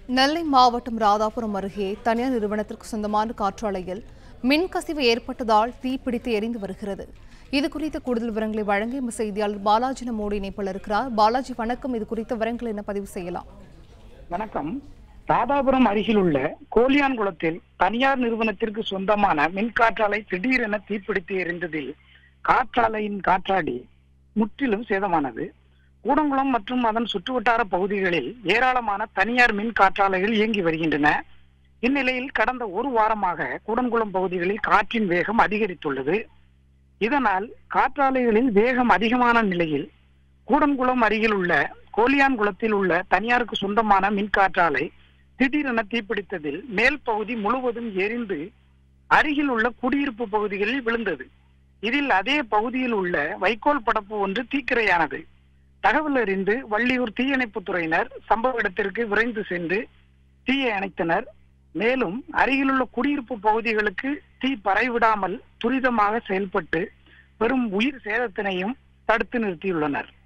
நெல்லை மாவட்டம் ராதாபுரம் அருகே தனியார் நிறுவனத்திற்கு சொந்தமான காற்றாலையில் மின்கசிவு ஏற்பட்டதால் தீப்பிடித்து எரிந்து வருகிறது இது குறித்த கூடுதல் விவரங்களை வழங்கி எமது செய்தியாளர் பாலாஜி நம்மோடு இணைப்பில் இருக்கிறார் பாலாஜி வணக்கம் இது குறித்த விவரங்களை என்ன பதிவு செய்யலாம் வணக்கம் ராதாபுரம் அருகில் உள்ள கோலியான்குளத்தில் தனியார் நிறுவனத்திற்கு சொந்தமான மின்காற்றாலை திடீரென தீப்பிடித்து எரிந்ததில் காற்றாலையின் காற்றாடி முற்றிலும் சேதமானது கூடங்குளம் மற்றும் அதன் சுற்றுவட்டார பகுதிகளில் ஏராளமான தனியார் மின் காற்றாலைகள் இயங்கி வருகின்றன இந்நிலையில் கடந்த ஒரு வாரமாக கூடன்குளம் பகுதிகளில் காற்றின் வேகம் அதிகரித்துள்ளது இதனால் காற்றாலைகளில் வேகம் அதிகமான நிலையில் கூடன்குளம் அருகில் உள்ள கோலியான்குளத்தில் உள்ள தனியாருக்கு சொந்தமான மின்காற்றாலை திடீரென தீப்பிடித்ததில் மேல் பகுதி முழுவதும் எரிந்து அருகில் உள்ள குடியிருப்பு பகுதிகளில் விழுந்தது இதில் அதே பகுதியில் உள்ள வைக்கோல் படப்பு ஒன்று தீக்கிரையானது தகவல் அறிந்து வள்ளியூர் தீயணைப்புத் துறையினர் சம்பவ இடத்திற்கு விரைந்து சென்று தீயை அணைத்தனர் மேலும் அருகிலுள்ள குடியிருப்பு பகுதிகளுக்கு தீ பரவிடாமல் துரிதமாக செயல்பட்டு பெரும் உயிர் சேதத்தினையும் தடுத்து நிறுத்தியுள்ளனர்